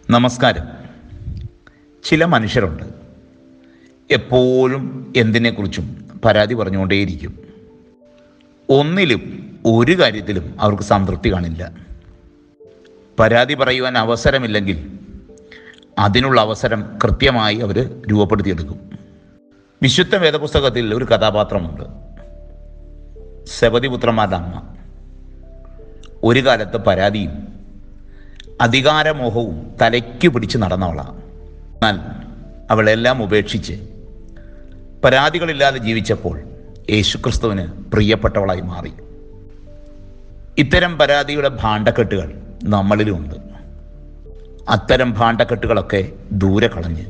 നമസ്കാരം ചില മനുഷ്യരുണ്ട് എപ്പോഴും എന്തിനെക്കുറിച്ചും പരാതി പറഞ്ഞുകൊണ്ടേയിരിക്കും ഒന്നിലും ഒരു കാര്യത്തിലും അവർക്ക് സംതൃപ്തി കാണില്ല പരാതി പറയുവാൻ അവസരമില്ലെങ്കിൽ അതിനുള്ള അവസരം കൃത്യമായി അവർ രൂപപ്പെടുത്തിയെടുക്കും വിശുദ്ധ വേദപുസ്തകത്തിൽ ഒരു കഥാപാത്രമുണ്ട് സബതിപുത്രന്മാരുടെ അമ്മ ഒരു കാലത്ത് പരാതിയും അധികാരമോഹവും തലയ്ക്ക് പിടിച്ച് നടന്നവളാണ് എന്നാൽ അവളെല്ലാം ഉപേക്ഷിച്ച് പരാതികളില്ലാതെ ജീവിച്ചപ്പോൾ യേശുക്രിസ്തുവിന് പ്രിയപ്പെട്ടവളായി മാറി ഇത്തരം പരാതിയുടെ ഭാണ്ഡക്കെട്ടുകൾ നമ്മളിലുമുണ്ട് അത്തരം ഭാണ്ഡക്കെട്ടുകളൊക്കെ ദൂരെ കളഞ്ഞ്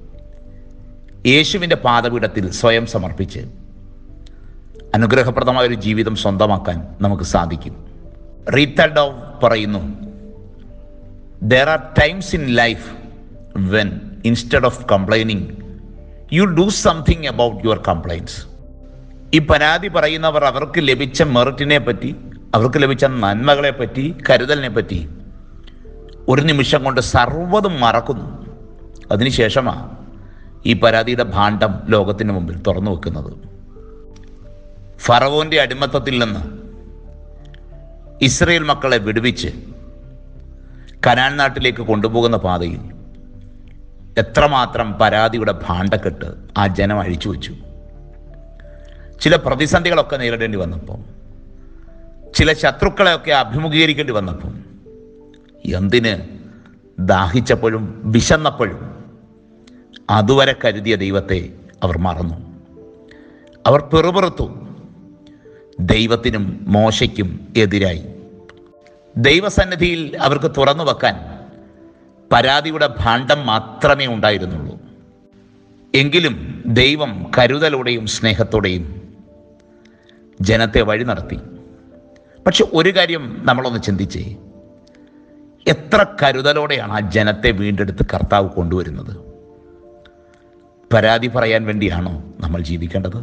യേശുവിൻ്റെ പാദപീഠത്തിൽ സ്വയം സമർപ്പിച്ച് അനുഗ്രഹപ്രദമായ ഒരു ജീവിതം സ്വന്തമാക്കാൻ നമുക്ക് സാധിക്കും റീത്തൽഡോ പറയുന്നു there are times in life when instead of complaining you do something about your complaints ഈ പരാതി പറയുന്നവർ അവർക്ക് ലഭിച്ച മെറിറ്റിനെ പറ്റി അവർക്ക് ലഭിച്ച നന്മകളെ പറ്റി കരുതലിനെ പറ്റി ഒരു നിമിഷം കൊണ്ട് സർവ്വതും മറക്കുന്നു അതിനുശേഷമാണ് ഈ പരാതിയുടെ ഭാണ്ഡം ലോകത്തിന് മുമ്പിൽ തുറന്നു വെക്കുന്നത് ഫറവോന്റെ അടിമത്തത്തിൽ നിന്ന് ഇസ്രയേൽ മക്കളെ വിടുവിച്ച് കനാൻ നാട്ടിലേക്ക് കൊണ്ടുപോകുന്ന പാതയിൽ എത്രമാത്രം പരാതിയുടെ ഭാണ്ഡക്കെട്ട് ആ ജനം അഴിച്ചു വെച്ചു ചില പ്രതിസന്ധികളൊക്കെ നേരിടേണ്ടി വന്നപ്പോൾ ചില ശത്രുക്കളെയൊക്കെ അഭിമുഖീകരിക്കേണ്ടി വന്നപ്പോൾ എന്തിന് ദാഹിച്ചപ്പോഴും വിശന്നപ്പോഴും അതുവരെ കരുതിയ ദൈവത്തെ അവർ മറന്നു അവർ പെറുപെറുത്തു ദൈവത്തിനും മോശയ്ക്കും എതിരായി ദൈവസന്നിധിയിൽ അവർക്ക് തുറന്നു വെക്കാൻ പരാതിയുടെ ഭാണ്ഡം മാത്രമേ ഉണ്ടായിരുന്നുള്ളൂ എങ്കിലും ദൈവം കരുതലോടെയും സ്നേഹത്തോടെയും ജനത്തെ വഴി നടത്തി പക്ഷെ ഒരു കാര്യം നമ്മളൊന്ന് ചിന്തിച്ചേ എത്ര കരുതലോടെയാണ് ആ ജനത്തെ വീണ്ടെടുത്ത് കർത്താവ് കൊണ്ടുവരുന്നത് പരാതി പറയാൻ വേണ്ടിയാണോ നമ്മൾ ജീവിക്കേണ്ടത്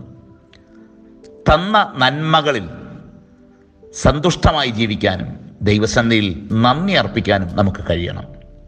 തന്ന നന്മകളിൽ സന്തുഷ്ടമായി ജീവിക്കാനും ദൈവസന്നിധിയിൽ നന്ദി അർപ്പിക്കാനും നമുക്ക് കഴിയണം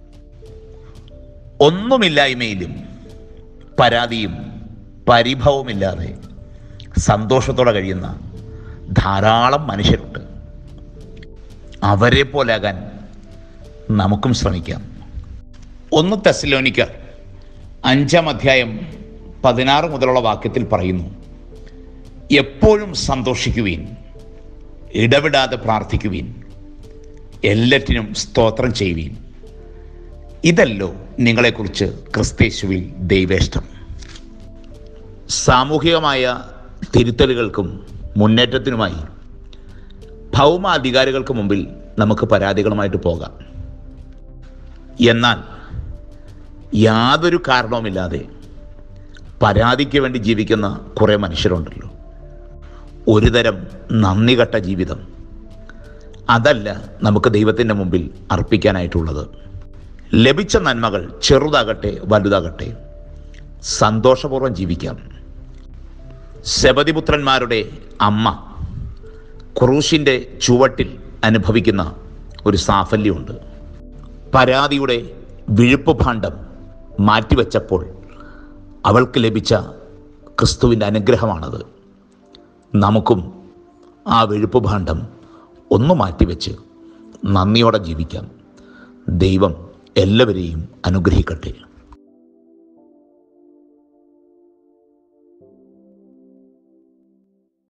ഒന്നുമില്ലായ്മയിലും പരാതിയും പരിഭവമില്ലാതെ സന്തോഷത്തോടെ കഴിയുന്ന ധാരാളം മനുഷ്യരുണ്ട് അവരെ പോലാകാൻ നമുക്കും ശ്രമിക്കാം ഒന്ന് തെസലോനിക്കർ അഞ്ചാം അധ്യായം പതിനാറ് മുതലുള്ള വാക്യത്തിൽ പറയുന്നു എപ്പോഴും സന്തോഷിക്കുവീൻ ഇടവിടാതെ പ്രാർത്ഥിക്കുവീൻ എല്ലാറ്റിനും സ്തോത്രം ചെയ്യുവീൻ ഇതല്ലോ നിങ്ങളെക്കുറിച്ച് ക്രിസ്തേശുവിൽ ദൈവേഷ്ടം സാമൂഹികമായ തിരുത്തലുകൾക്കും മുന്നേറ്റത്തിനുമായി ഭൗമ അധികാരികൾക്ക് മുമ്പിൽ നമുക്ക് പരാതികളുമായിട്ട് പോകാം എന്നാൽ യാതൊരു കാരണവുമില്ലാതെ പരാതിക്ക് വേണ്ടി ജീവിക്കുന്ന കുറേ മനുഷ്യരുണ്ടല്ലോ ഒരുതരം നന്ദി കെട്ട ജീവിതം അതല്ല നമുക്ക് ദൈവത്തിൻ്റെ മുമ്പിൽ അർപ്പിക്കാനായിട്ടുള്ളത് ലഭിച്ച നന്മകൾ ചെറുതാകട്ടെ വലുതാകട്ടെ സന്തോഷപൂർവ്വം ജീവിക്കാം ശബതിപുത്രന്മാരുടെ അമ്മ ക്രൂശിൻ്റെ ചുവട്ടിൽ അനുഭവിക്കുന്ന ഒരു സാഫല്യമുണ്ട് പരാതിയുടെ വിഴുപ്പ് ഭാണ്ഡം മാറ്റിവെച്ചപ്പോൾ അവൾക്ക് ലഭിച്ച ക്രിസ്തുവിൻ്റെ അനുഗ്രഹമാണത് നമുക്കും ആ വിഴുപ്പ് ഭാണ്ഡം ഒന്ന് മാറ്റിവെച്ച് നന്ദിയോടെ ജീവിക്കാം ദൈവം എല്ലാവരെയും അനുഗ്രഹിക്കട്ടെ